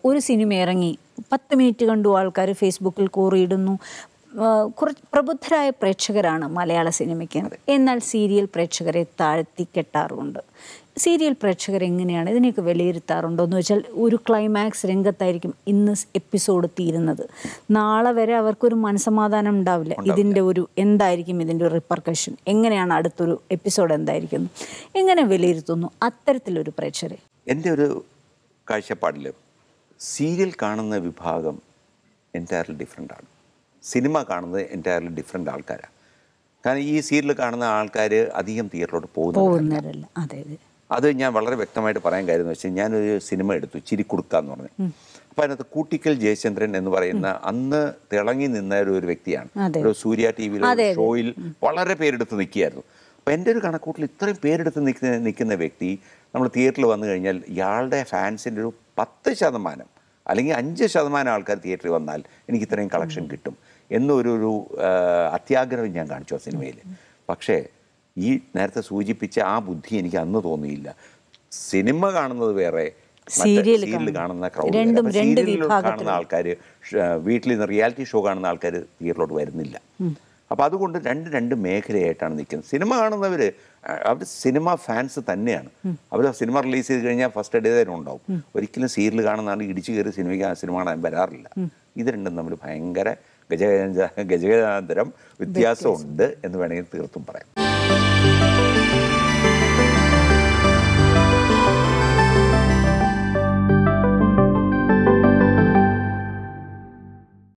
ഒരു സിനിമ ഇറങ്ങി പത്ത് മിനിറ്റ് കണ്ടു ആൾക്കാർ ഫേസ്ബുക്കിൽ കോറിയിടുന്നു ആ, കുറച്ച് പ്രബുദ്ധരായ പ്രേക്ഷകരാണ് മലയാള സിനിമയ്ക്ക് എന്നാൽ സീരിയൽ പ്രേക്ഷകരെ താഴ്ത്തി കെട്ടാറുമുണ്ട് സീരിയൽ പ്രേക്ഷകർ എങ്ങനെയാണ് ഇതിനെയൊക്കെ വിലയിരുത്താറുണ്ടോ എന്ന് വെച്ചാൽ ഒരു ക്ലൈമാക്സ് രംഗത്തായിരിക്കും ഇന്ന് എപ്പിസോഡ് തീരുന്നത് നാളെ വരെ അവർക്കൊരു മനസമാധാനം ഉണ്ടാവില്ല ഇതിൻ്റെ ഒരു എന്തായിരിക്കും ഇതിൻ്റെ ഒരു റിപ്പർക്കഷൻ എങ്ങനെയാണ് അടുത്തൊരു എപ്പിസോഡ് എന്തായിരിക്കും എങ്ങനെ വിലയിരുത്തുന്നു അത്തരത്തിലൊരു പ്രേക്ഷകരെ എൻ്റെ ഒരു കാഴ്ചപ്പാടിൽ സീരിയൽ കാണുന്ന വിഭാഗം എൻറ്റയർലി ഡിഫറെൻ്റ് ആണ് സിനിമ കാണുന്നത് എൻറ്റയർലി ഡിഫറെൻ്റ് ആൾക്കാരാണ് കാരണം ഈ സീരിയൽ കാണുന്ന ആൾക്കാർ അധികം തിയേറ്ററിലോട്ട് പോകുന്നു പോകുന്നവരല്ല അതെ അതെ അത് ഞാൻ വളരെ വ്യക്തമായിട്ട് പറയാൻ കാര്യം എന്ന് വെച്ചാൽ ഞാനൊരു സിനിമ എടുത്തു ചിരിക്കുടുക്ക എന്ന് പറഞ്ഞു അപ്പോൾ അതിനകത്ത് കൂട്ടിക്കൽ ജയചന്ദ്രൻ എന്ന് പറയുന്ന അന്ന് തിളങ്ങി നിന്ന ഒരു ഒരു വ്യക്തിയാണ് അതെ. ഒരു സൂര്യ ടി വിയിലെ ഷോയിൽ വളരെ പേരെടുത്ത് നിൽക്കുകയായിരുന്നു അപ്പോൾ എൻ്റെ ഒരു കണക്കൂട്ടിൽ ഇത്രയും പേരെടുത്ത് നിൽക്കുന്ന നിൽക്കുന്ന വ്യക്തി നമ്മൾ തിയേറ്ററിൽ വന്നു കഴിഞ്ഞാൽ ഇയാളുടെ ഫാൻസിൻ്റെ ഒരു പത്ത് ശതമാനം അല്ലെങ്കിൽ അഞ്ച് ശതമാനം ആൾക്കാർ തിയേറ്ററിൽ വന്നാൽ എനിക്ക് ഇത്രയും കളക്ഷൻ കിട്ടും എന്നൊരു ഒരു ആ, അത്യാഗ്രഹം ഞാൻ കാണിച്ചു ആ സിനിമയിൽ പക്ഷേ ഈ നേരത്തെ സൂചിപ്പിച്ച ആ ബുദ്ധി എനിക്ക് അന്ന് തോന്നിയില്ല സിനിമ കാണുന്നത് വേറെ സീരിയൽ സീരിയൽ കാണുന്ന ക്രൗഡ് രണ്ടും രണ്ട് കാണുന്ന ആൾക്കാർ വീട്ടിൽ നിന്ന് റിയാലിറ്റി ഷോ കാണുന്ന ആൾക്കാർ തിയേറ്ററിലോട്ട് വരുന്നില്ല അപ്പോൾ അതുകൊണ്ട് രണ്ട് രണ്ട് മേഖലയായിട്ടാണ് നിൽക്കുന്നത് സിനിമ കാണുന്നവർ അവർ സിനിമ ഫാൻസ് തന്നെയാണ് അവർ സിനിമ റിലീസ് ചെയ്ത് കഴിഞ്ഞാൽ ഫസ്റ്റ് ഡേ തന്നെ ഉണ്ടാവും ഒരിക്കലും സീരിയൽ കാണുന്ന ആൾ ഇടിച്ചു കയറി സിനിമയ്ക്ക് സിനിമ കാണാൻ വരാറില്ല ഇത് രണ്ടും തമ്മിൽ ഭയങ്കര ഗജ ഗജഗജാന്തരം വ്യത്യാസമുണ്ട് എന്ന് വേണമെങ്കിൽ തീർത്തും പറയാം